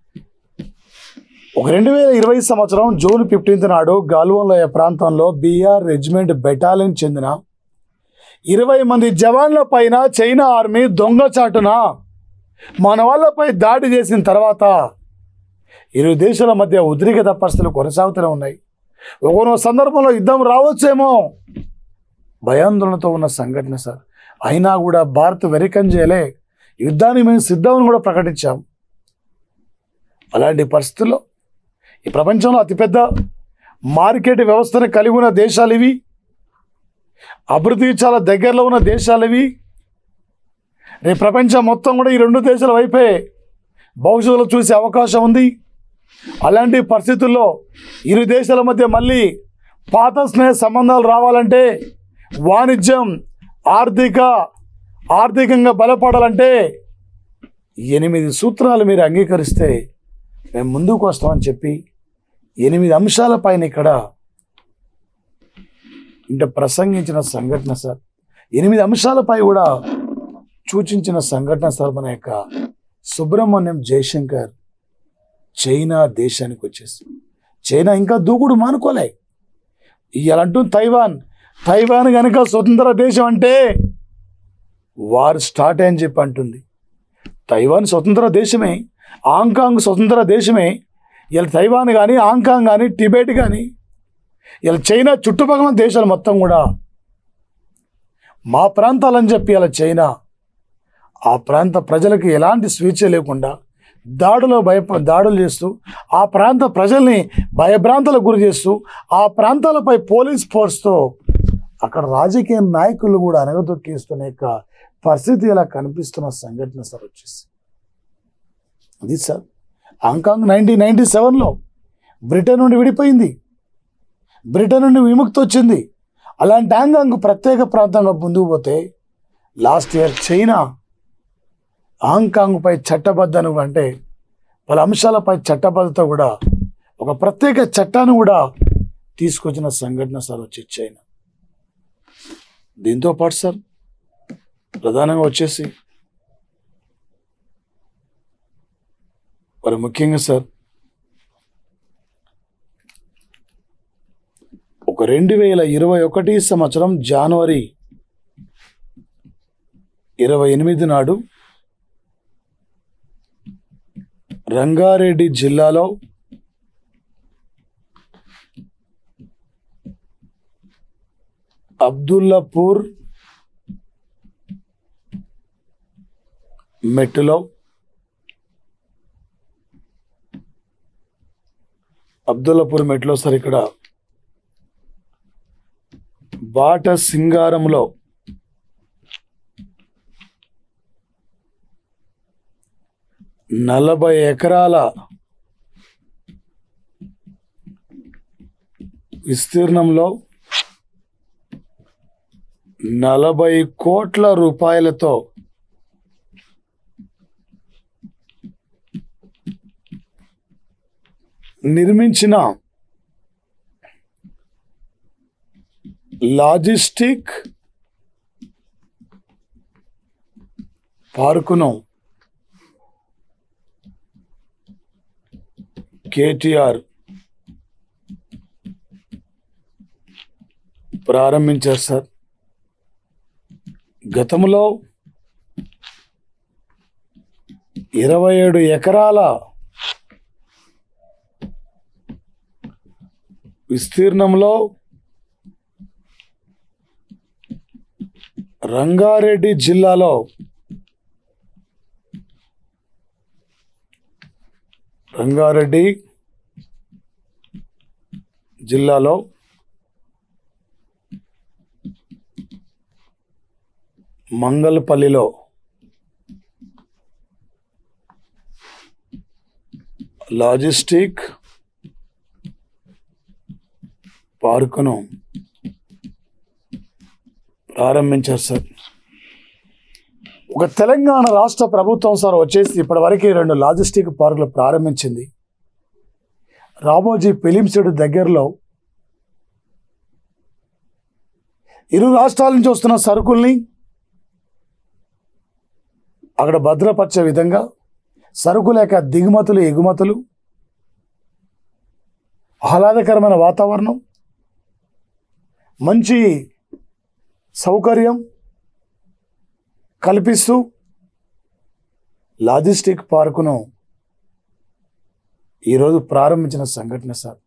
ఒక రెండు వేల ఇరవై సంవత్సరం జూన్ ఫిఫ్టీన్త్ నాడు గాల్వన్ లోయ ప్రాంతంలో బీఆర్ రెజిమెంట్ బెటాలియన్ చెందిన ఇరవై మంది జవాన్ల పైన చైనా ఆర్మీ దొంగచాటున మన వాళ్ళపై దాడి చేసిన తర్వాత ఇరు దేశాల మధ్య ఉద్రిక్తత పరిస్థితులు కొనసాగుతూనే ఉన్నాయి ఒకనో సందర్భంలో యుద్ధం రావచ్చేమో భయాందోళనతో ఉన్న సంఘటన సార్ అయినా కూడా భారత్ వెరికం చేయలే యుద్ధానికి మేము సిద్ధమని కూడా ప్రకటించాం అలాంటి పరిస్థితుల్లో ఈ ప్రపంచంలో అతిపెద్ద మార్కెట్ వ్యవస్థను కలిగి ఉన్న దేశాలు ఇవి అభివృద్ధికి చాలా దగ్గరలో ఉన్న దేశాలు ఇవి రేపు ప్రపంచం మొత్తం కూడా ఈ రెండు దేశాల వైపే భవిష్యత్తులో చూసే అవకాశం ఉంది అలాంటి పరిస్థితుల్లో ఇరు దేశాల మధ్య మళ్ళీ పాత స్నేహ సంబంధాలు రావాలంటే వాణిజ్యం ఆర్థిక ఆర్థికంగా బలపడాలంటే ఎనిమిది సూత్రాలు మీరు అంగీకరిస్తే మేము ముందుకు వస్తామని చెప్పి ఎనిమిది అంశాలపైన ఇక్కడ అంటే ప్రసంగించిన సంఘటన సార్ ఎనిమిది అంశాలపై కూడా సూచించిన సంఘటన సార్ మన యొక్క సుబ్రహ్మణ్యం జయశంకర్ చైనా దేశానికి వచ్చేసి చైనా ఇంకా దూకుడు మానుకోలే ఇవాళంటూ తైవాన్ తైవాన్ కనుక స్వతంత్ర దేశం అంటే వారు స్టార్ట్ అని చెప్పి అంటుంది తైవాన్ స్వతంత్ర దేశమే హాంకాంగ్ స్వతంత్ర దేశమే ఇలా తైవాన్ కానీ హాంకాంగ్ కానీ టిబెట్ కానీ ఇలా చైనా చుట్టుపక్కల దేశాలు మొత్తం కూడా మా ప్రాంతాలని చెప్పి ఇలా చైనా ఆ ప్రాంత ప్రజలకు ఎలాంటి స్వేచ్ఛ లేకుండా దాడులో భయ దాడులు చేస్తూ ఆ ప్రాంత ప్రజల్ని భయభ్రాంతలకు గురి చేస్తూ ఆ ప్రాంతాలపై పోలీస్ ఫోర్స్తో అక్కడ రాజకీయ నాయకులు కూడా అనగదొక్కేస్తున్న యొక్క పరిస్థితి ఇలా కనిపిస్తున్న సంఘటన సార్ వచ్చేసి అది సార్ హాంకాంగ్ నైన్టీన్ నైన్టీ సెవెన్లో బ్రిటన్ నుండి విడిపోయింది బ్రిటన్ నుండి విముక్తి వచ్చింది అలాంటి హాంకాంగ్ ప్రత్యేక ప్రాంతంగా ముందుకు పోతే లాస్ట్ ఇయర్ చైనా హాంకాంగ్పై చట్టబద్ధను అంటే పలు అంశాలపై చట్టబద్ధత కూడా ఒక ప్రత్యేక చట్టాన్ని కూడా తీసుకొచ్చిన సంఘటన సార్ వచ్చి చైనా దీంతో పాటు సార్ ప్రధానంగా వచ్చేసి మరి ముఖ్యంగా సార్ ఒక రెండు వేల ఇరవై ఒకటి సంవత్సరం జనవరి ఇరవై ఎనిమిది నాడు రంగారెడ్డి జిల్లాలో అబ్దుల్లాపూర్ మెట్టులో అబ్దుల్లాపూర్ మెట్లో సార్ ఇక్కడ బాట సింగారంలో నలభై ఎకరాల విస్తీర్ణంలో నలభై కోట్ల రూపాయలతో నిర్మించిన లాజిస్టిక్ పార్కును కేటీఆర్ ప్రారంభించారు సార్ గతంలో ఇరవై ఏడు ఎకరాల విస్తీర్ణంలో రంగారెడ్డి జిల్లాలో రంగారెడ్డి జిల్లాలో మంగళపల్లిలో లాజిస్టిక్ పార్కును ప్రారంభించారు సార్ ఒక తెలంగాణ రాష్ట్ర ప్రభుత్వం సార్ వచ్చేసి ఇప్పటివరకు రెండు లాజిస్టిక్ పార్కులు ప్రారంభించింది రామోజీ ఫిలింసిటీ దగ్గరలో ఇరు రాష్ట్రాల నుంచి వస్తున్న సరుకుల్ని అక్కడ భద్రపరిచే విధంగా సరుకుల యొక్క దిగుమతులు ఎగుమతులు ఆహ్లాదకరమైన వాతావరణం మంచి సౌకర్యం కల్పిస్తూ లాజిస్టిక్ పార్కును ఈరోజు ప్రారంభించిన సంఘటన సార్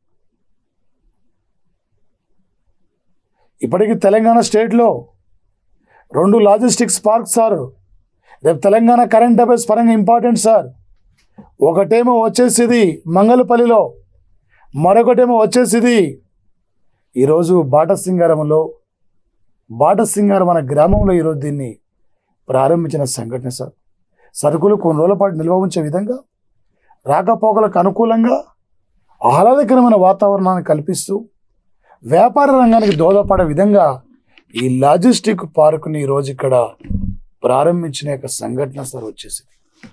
ఇప్పటికీ తెలంగాణ స్టేట్లో రెండు లాజిస్టిక్స్ పార్క్ సార్ రేపు తెలంగాణ కరెంట్ అఫైర్స్ పరంగా ఇంపార్టెంట్ సార్ ఒకటేమో వచ్చేసిది మంగళపల్లిలో మరొకటేమో వచ్చేసిది ఈరోజు బాటసింగారంలో బాటసింగారం అనే గ్రామంలో ఈరోజు దీన్ని ప్రారంభించిన సంఘటన సార్ సరుకులు కొన్ని రోజుల పాటు నిల్వ ఉంచే విధంగా రాకపోకలకు అనుకూలంగా ఆహ్లాదకరమైన వాతావరణాన్ని కల్పిస్తూ వ్యాపార రంగానికి దోహదపడే విధంగా ఈ లాజిస్టిక్ పార్కుని ఈరోజు ఇక్కడ ప్రారంభించిన యొక్క సంఘటన సార్ వచ్చేసింది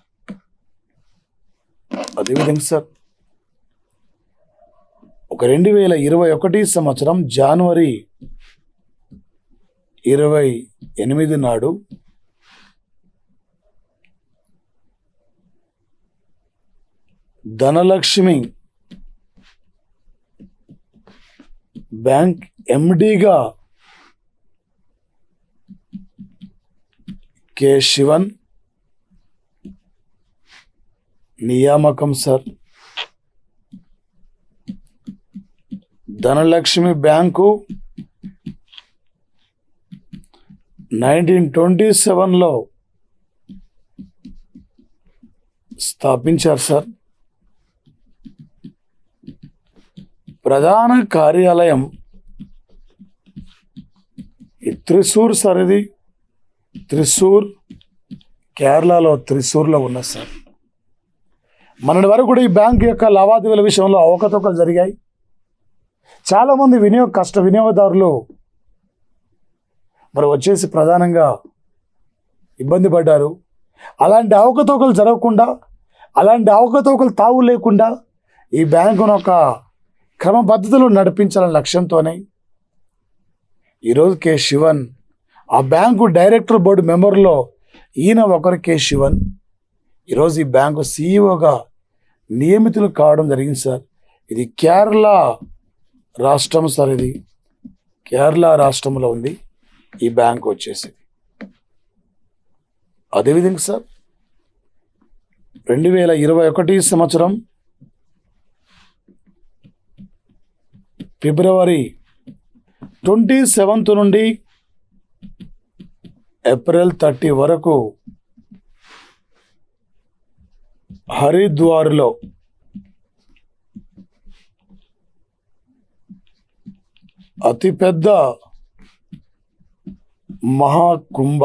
అదేవిధంగా సార్ ఒక రెండు వేల ఇరవై ఒకటి సంవత్సరం జనవరి ఇరవై ఎనిమిది నాడు ధనలక్ష్మి బ్యాంక్ ఎండిగా కె శివన్ నియామకం sir Dhanlaxmi bank nineteen twenty సెవెన్లో స్థాపించారు సార్ ప్రధాన కార్యాలయం ఈ త్రిశూర్ సార్ ఇది త్రిశూర్ కేరళలో త్రిశూర్లో ఉన్న సార్ మొన్నటి వరకు కూడా ఈ బ్యాంక్ యొక్క లావాదేవీల విషయంలో అవకతవకలు జరిగాయి చాలామంది వినియోగ కష్ట వినియోగదారులు మరి వచ్చేసి ప్రధానంగా ఇబ్బంది పడ్డారు అలాంటి అవకతవకలు జరగకుండా అలాంటి అవకతవకలు తావు లేకుండా ఈ బ్యాంకును ఒక క్రమపద్ధతిలో నడిపించాలనే లక్ష్యంతోనే ఈరోజు కె శివన్ ఆ బ్యాంకు డైరెక్టర్ బోర్డు మెంబర్లో ఈయన ఒకరు కె శివన్ ఈరోజు ఈ బ్యాంకు సీఈఓగా నియమితులు కావడం జరిగింది సార్ ఇది కేరళ రాష్ట్రం సార్ ఇది కేరళ రాష్ట్రంలో ఉంది ఈ బ్యాంక్ వచ్చేసి అదేవిధంగా సార్ రెండు వేల ఇరవై ఒకటి సంవత్సరం ఫిబ్రవరి ట్వంటీ సెవెంత్ నుండి ఏప్రిల్ థర్టీ వరకు హరిద్వార్లో అతిపెద్ద మహాకుంభ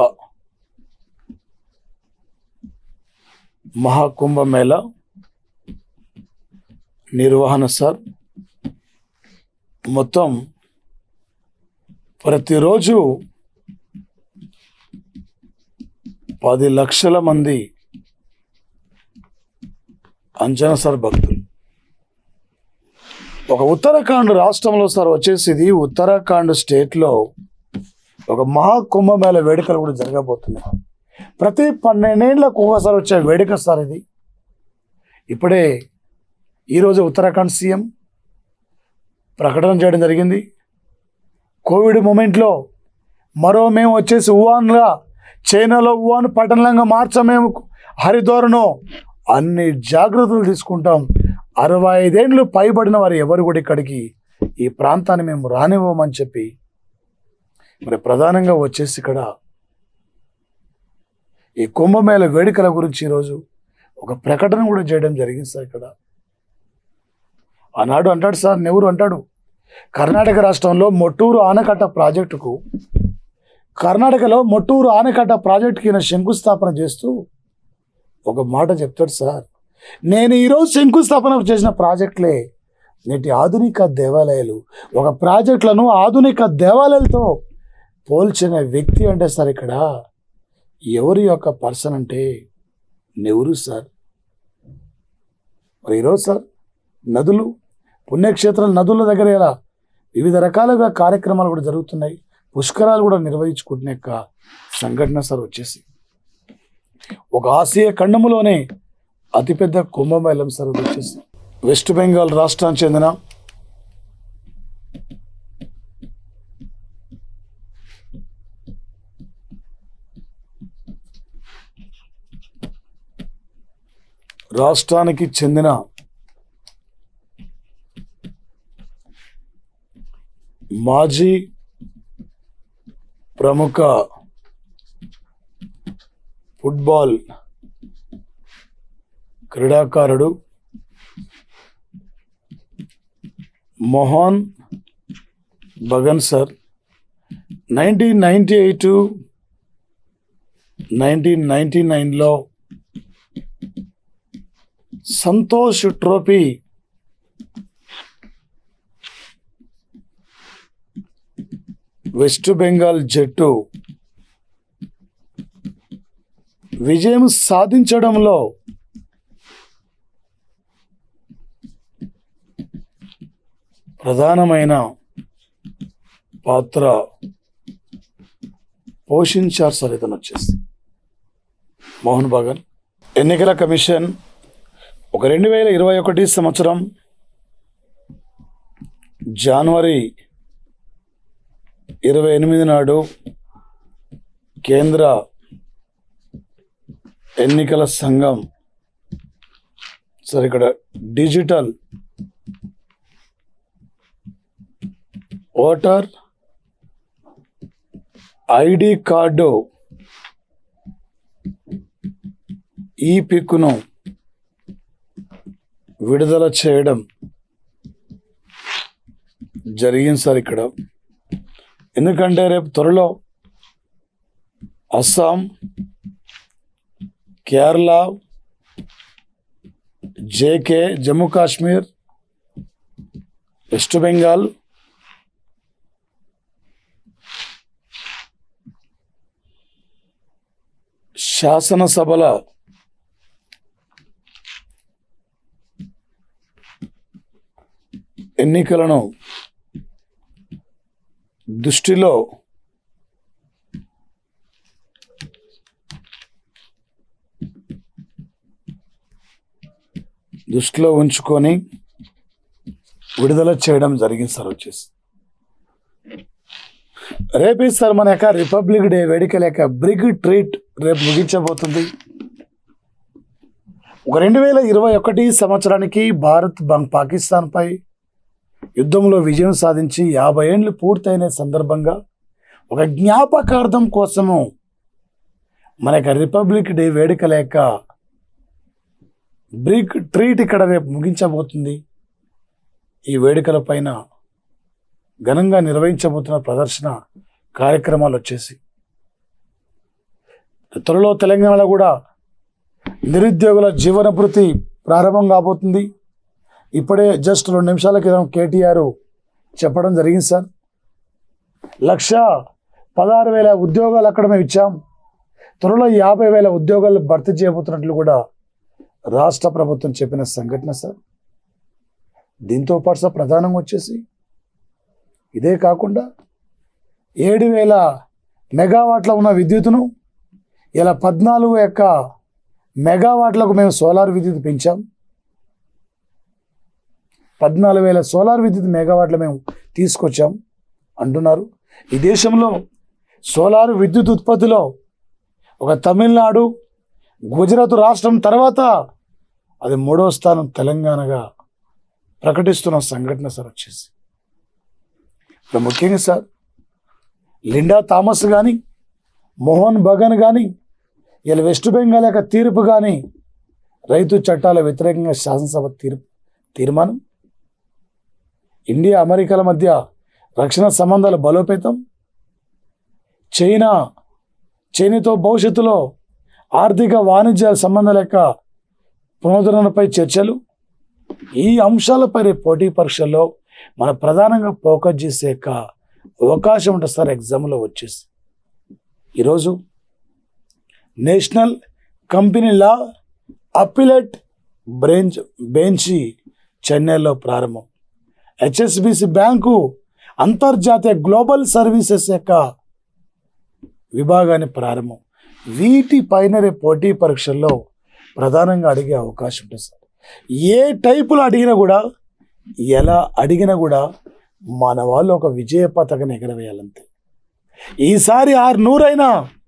మహాకుంభ మేళ నిర్వహణ సార్ మొత్తం ప్రతిరోజు పది లక్షల మంది అంచనా సార్ భక్తులు ఒక ఉత్తరాఖండ్ రాష్ట్రంలో సార్ వచ్చేసి ఇది ఉత్తరాఖండ్ స్టేట్లో ఒక మహాకుంభమేళ వేడుకలు కూడా జరగబోతున్నాయి ప్రతి పన్నెండేళ్లకు ఒకసారి వచ్చే వేడుక సార్ ఇది ఇప్పుడే ఈరోజు ఉత్తరాఖండ్ సీఎం ప్రకటన చేయడం జరిగింది కోవిడ్ మూమెంట్లో మరో మేము వచ్చేసి వుహాన్గా చైనాలో వుహాన్ పట్టణంగా మార్చమేము హరిద్వార్ను అన్ని జాగ్రత్తలు తీసుకుంటాం అరవై ఐదేండ్లు పైబడిన వారు ఎవరు కూడా ఇక్కడికి ఈ ప్రాంతాన్ని మేము రానివ్వమని చెప్పి మరి ప్రధానంగా వచ్చేసి ఇక్కడ ఈ కుంభమేళ వేడుకల గురించి ఈరోజు ఒక ప్రకటన కూడా చేయడం జరిగింది సార్ ఇక్కడ ఆనాడు అంటాడు సార్ నెహ్రూ అంటాడు కర్ణాటక రాష్ట్రంలో మొట్టూరు ఆనకట్ట ప్రాజెక్టుకు కర్ణాటకలో మొట్టూరు ఆనకట్ట ప్రాజెక్టుకి ఈయన శంకుస్థాపన చేస్తూ ఒక మాట చెప్తాడు సార్ నేను ఈరోజు శంకుస్థాపన చేసిన ప్రాజెక్టులే నేటి ఆధునిక దేవాలయాలు ఒక ప్రాజెక్టులను ఆధునిక దేవాలయాలతో పోల్చిన వ్యక్తి అంటే సార్ ఇక్కడ ఎవరి యొక్క పర్సన్ అంటే నెవరు సార్ మరి ఈరోజు సార్ నదులు పుణ్యక్షేత్రాల నదుల దగ్గర ఇలా వివిధ రకాలుగా కార్యక్రమాలు కూడా జరుగుతున్నాయి పుష్కరాలు కూడా నిర్వహించుకుంటున్న యొక్క సంఘటన సార్ వచ్చేసి ఒక ఆసియా ఖండములోనే అతిపెద్ద కుంభమేళం సార్ అది వచ్చేసి వెస్ట్ బెంగాల్ రాష్ట్రానికి చెందిన రాష్ట్రానికి చెందిన మాజీ ప్రముఖ ఫుట్బాల్ క్రీడాకారుడు Mohun Bagan sir nineteen ninety eight nineteen ninety నైన్లో సంతోష్ ట్రోఫీ వెస్ట్ బెంగాల్ జట్టు విజయం సాధించడంలో ప్రధానమైన పాత్ర పోషించారు సార్ ఇతను వచ్చేసి మోహన్ బాగన్ ఎన్నికల కమిషన్ ఒక రెండు వేల ఇరవై ఒకటి సంవత్సరం జనవరి ఇరవై ఎనిమిది నాడు కేంద్ర ఎన్నికల సంఘం సార్ ఇక్కడ డిజిటల్ ఓటర్ ఐడి కార్డు ఈ పిక్ను విడుదల చేయడం జరిగింది సార్ ఇక్కడ ఎందుకంటే రేపు త్వరలో అస్సాం కేరళ జేకే జమ్మూ కాశ్మీర్ వెస్ట్ బెంగాల్ శాసనసభల ఎన్నికలను దృష్టిలో దృష్టిలో ఉంచుకొని విడుదల చేయడం జరిగింది సార్ వచ్చేసి రేపు సార్ మన యొక్క రిపబ్లిక్ డే వేడుకల యొక్క బ్రిగ్ ట్రీట్ రేపు ముగించబోతుంది ఒక రెండు వేల ఇరవై ఒకటి సంవత్సరానికి భారత్ బంగ్ పాకిస్తాన్పై యుద్ధంలో విజయం సాధించి యాభై ఏళ్ళు పూర్తయిన సందర్భంగా ఒక జ్ఞాపకార్థం కోసము మన యొక్క రిపబ్లిక్ డే వేడుకల యొక్క బ్రిక్ ట్రీట్ ఇక్కడ రేపు ముగించబోతుంది ఈ వేడుకల పైన ఘనంగా నిర్వహించబోతున్న ప్రదర్శన కార్యక్రమాలు వచ్చేసి త్వరలో తెలంగాణలో కూడా నిరుద్యోగుల జీవన భృతి ప్రారంభం కాబోతుంది ఇప్పుడే జస్ట్ రెండు నిమిషాల క్రితం కేటీఆర్ చెప్పడం జరిగింది సార్ లక్ష పదహారు వేల ఉద్యోగాలు అక్కడ మేము ఇచ్చాం త్వరలో యాభై వేల ఉద్యోగాలు భర్తీ చేయబోతున్నట్లు కూడా రాష్ట్ర ప్రభుత్వం చెప్పిన సంఘటన సార్ దీంతో పాటు సార్ ప్రధానంగా వచ్చేసి ఇదే కాకుండా ఏడు వేల మెగావాట్ల ఉన్న విద్యుత్తును ఇలా పద్నాలుగు యొక్క మెగావాట్లకు మేము సోలార్ విద్యుత్ పెంచాం పద్నాలుగు వేల సోలార్ విద్యుత్ మెగావాట్లు మేము తీసుకొచ్చాం అంటున్నారు ఈ దేశంలో సోలార్ విద్యుత్ ఉత్పత్తిలో ఒక తమిళనాడు గుజరాత్ రాష్ట్రం తర్వాత అది మూడో స్థానం తెలంగాణగా ప్రకటిస్తున్న సంఘటన సార్ వచ్చేసి ఇప్పుడు ముఖ్యంగా సార్ లిండా థామస్ కానీ మోహన్ బగన్ కానీ ఇలా వెస్ట్ బెంగాల్ యొక్క తీర్పు కానీ రైతు చట్టాల వ్యతిరేకంగా శాసనసభ తీర్పు తీర్మానం ఇండియా అమెరికాల మధ్య రక్షణ సంబంధాల బలోపేతం చైనా చైనాతో భవిష్యత్తులో ఆర్థిక వాణిజ్య సంబంధాల యొక్క పునరుద్ధరణపై చర్చలు ఈ అంశాలపై రేపు పోటీ పరీక్షల్లో మన ప్రధానంగా ఫోకస్ చేసే యొక్క అవకాశం ఉంటుంది సార్ ఎగ్జామ్లో వచ్చేసి ఈరోజు national company law appellate bench బెంచి చెన్నైలో ప్రారంభం హెచ్ఎస్బిసి బ్యాంకు అంతర్జాతీయ గ్లోబల్ సర్వీసెస్ యొక్క విభాగాన్ని ప్రారంభం వీటిపైన రేపు పోటీ పరీక్షల్లో ప్రధానంగా అడిగే అవకాశం ఉంటుంది సార్ ఏ టైపులో అడిగినా కూడా ఎలా అడిగినా కూడా మన వాళ్ళు ఒక విజయ పథకం ఎగరవేయాలంతే ఈసారి ఆరు నూరైనా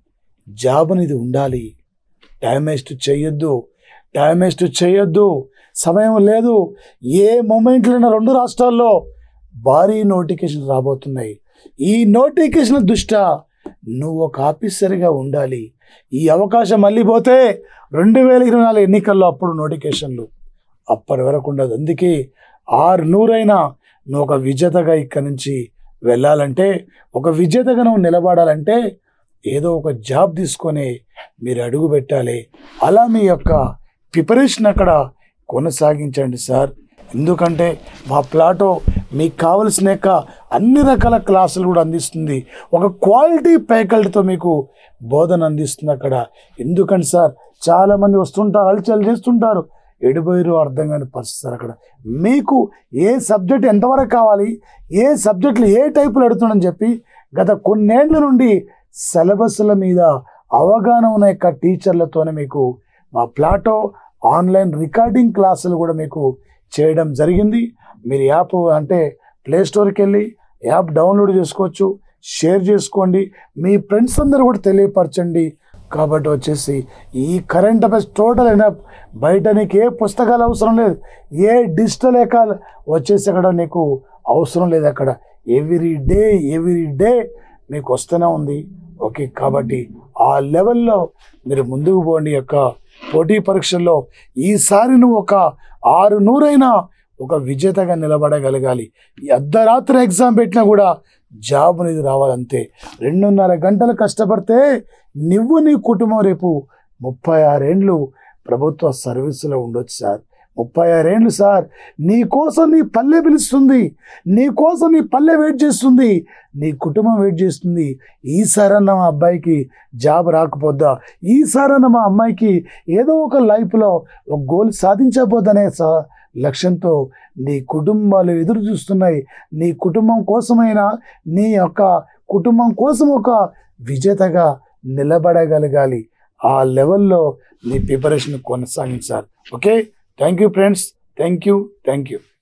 జాబ్ అనేది ఉండాలి టైం వేస్ట్ చేయొద్దు టైం వేస్ట్ చేయొద్దు సమయం లేదు ఏ మూమెంట్లైనా రెండు రాష్ట్రాల్లో భారీ నోటిఫికేషన్ రాబోతున్నాయి ఈ నోటిఫికేషన్ దృష్ట్యా నువ్వు ఒక ఆఫీసర్గా ఉండాలి ఈ అవకాశం మళ్ళీ పోతే రెండు వేల ఇరవై నాలుగు ఎన్నికల్లో అప్పుడు నోటిఫికేషన్లు అప్పటి వరకు ఉండదు అందుకే ఆరు నూరైనా నువ్వు ఒక విజేతగా ఇక్కడి నుంచి వెళ్ళాలంటే ఒక విజేతగా నువ్వు నిలబడాలంటే ఏదో ఒక జాబ్ తీసుకొని మీరు అడుగు పెట్టాలి అలా మీ యొక్క ప్రిపరేషన్ అక్కడ కొనసాగించండి సార్ ఎందుకంటే మా ప్లాటో మీకు కావలసిన యొక్క అన్ని రకాల క్లాసులు కూడా అందిస్తుంది ఒక క్వాలిటీ ఫ్యాకల్టీతో మీకు బోధన అందిస్తుంది అక్కడ ఎందుకంటే సార్ చాలామంది వస్తుంటారు అలచలు చేస్తుంటారు ఎడిపోయారు అర్థం కాని పరిస్థితి సార్ అక్కడ మీకు ఏ సబ్జెక్ట్ ఎంతవరకు కావాలి ఏ సబ్జెక్టులు ఏ టైపులు అడుగుతుందని చెప్పి గత కొన్నేళ్ల నుండి సిలబస్ల మీద అవగాహన ఉన్న యొక్క టీచర్లతోనే మీకు మా ప్లాటో ఆన్లైన్ రికార్డింగ్ క్లాసులు కూడా మీకు చేయడం జరిగింది మీరు యాప్ అంటే ప్లే స్టోర్కి వెళ్ళి యాప్ డౌన్లోడ్ చేసుకోవచ్చు షేర్ చేసుకోండి మీ ఫ్రెండ్స్ అందరూ కూడా తెలియపరచండి కాబట్టి వచ్చేసి ఈ కరెంట్ అఫైర్స్ టోటల్ అయినా బయట నీకు ఏ పుస్తకాలు అవసరం లేదు ఏ డిజిటల్ ఎకాల్ వచ్చేసి అక్కడ నీకు అవసరం లేదు అక్కడ ఎవ్రీ డే ఎవ్రీ డే మీకు వస్తూనే ఉంది ఓకే కాబట్టి ఆ లెవెల్లో మీరు ముందుకు పోండి యొక్క పోటీ పరీక్షల్లో ఈసారి నువ్వు ఒక ఆరు నూరైనా ఒక విజేతగా నిలబడగలగాలి ఈ అర్ధరాత్రి ఎగ్జామ్ పెట్టినా కూడా జాబ్ అనేది రావాలంతే రెండున్నర గంటలు కష్టపడితే నువ్వు నీ కుటుంబం రేపు ముప్పై ఆరేండ్లు ప్రభుత్వ సర్వీసులో ఉండొచ్చు సార్ ముప్పై ఆరేండ్లు సార్ నీ కోసం నీ పల్లె పిలుస్తుంది నీ కోసం నీ పల్లె వెయిట్ చేస్తుంది నీ కుటుంబం వెయిట్ చేస్తుంది ఈసారన్న మా అబ్బాయికి జాబ్ రాకపోద్దా ఈసారన్న మా అమ్మాయికి ఏదో ఒక లైఫ్లో ఒక గోల్ సాధించబోద్దనే సా లక్ష్యంతో నీ కుటుంబాలు ఎదురు చూస్తున్నాయి నీ కుటుంబం కోసమైనా నీ యొక్క కుటుంబం కోసం ఒక విజేతగా నిలబడగలగాలి ఆ లెవెల్లో నీ ప్రిపరేషన్ కొనసాగించాలి okay thank you friends thank you thank you